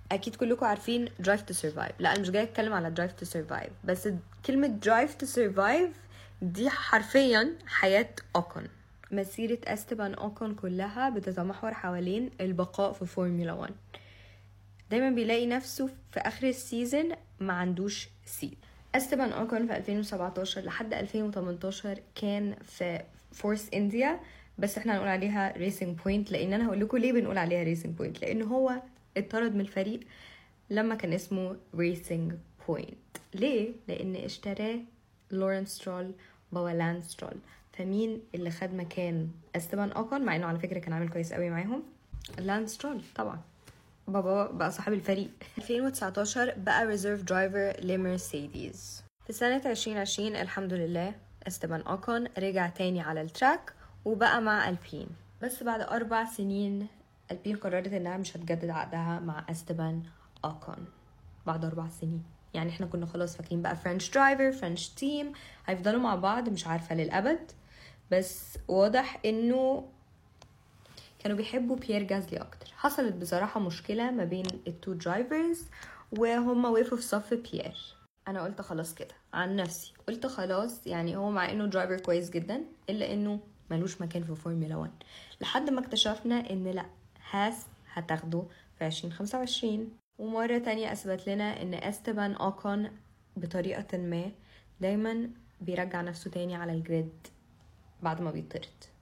اكيد كلكم عارفين درايف تو سرفايف لا انا مش جاي اتكلم على درايف تو سرفايف بس كلمه درايف تو سرفايف دي حرفيا حياه اوكون مسيرة استبان اوكون كلها بتتمحور حوالين البقاء في فورمولا 1 دايما بيلاقي نفسه في اخر السيزون ما عندوش سيت استبان اوكون في 2017 لحد 2018 كان في فورس انديا بس احنا هنقول عليها ريسنج بوينت لان انا هقول لكم ليه بنقول عليها ريسنج بوينت لان هو اتطرد من الفريق لما كان اسمه ريسنج بوينت ليه لان اشتراه لورنس سترول بابا لاند سترول فمين اللي خد مكان استبان اوكون مع انه على فكره كان عامل كويس قوي معاهم لاند سترول طبعا بابا بقى صاحب الفريق 2019 بقى ريزيرف درايفر لمرسيدس في سنة 2020 الحمد لله استبان اوكون رجع تاني على التراك وبقى مع البين بس بعد أربع سنين البين قررت انها مش هتجدد عقدها مع استبان اوكون بعد أربع سنين يعني احنا كنا خلاص فاكرين بقى فرنش درايفر فرنش تيم هيفضلوا مع بعض مش عارفة للأبد بس واضح انه كانوا بيحبوا بيير جازلي اكتر حصلت بصراحة مشكلة ما بين التو درايفرز وهما وقفوا في صف بيير انا قلت خلاص كده عن نفسي قلت خلاص يعني هو مع انه درايفر كويس جدا الا انه ملوش مكان في فورمولا 1 لحد ما اكتشفنا ان لا هاس هتاخده في 2025 ومرة تانية اثبت لنا ان استبان اوكون بطريقة ما دايما بيرجع نفسه تاني على الجريد بعد ما بيطرد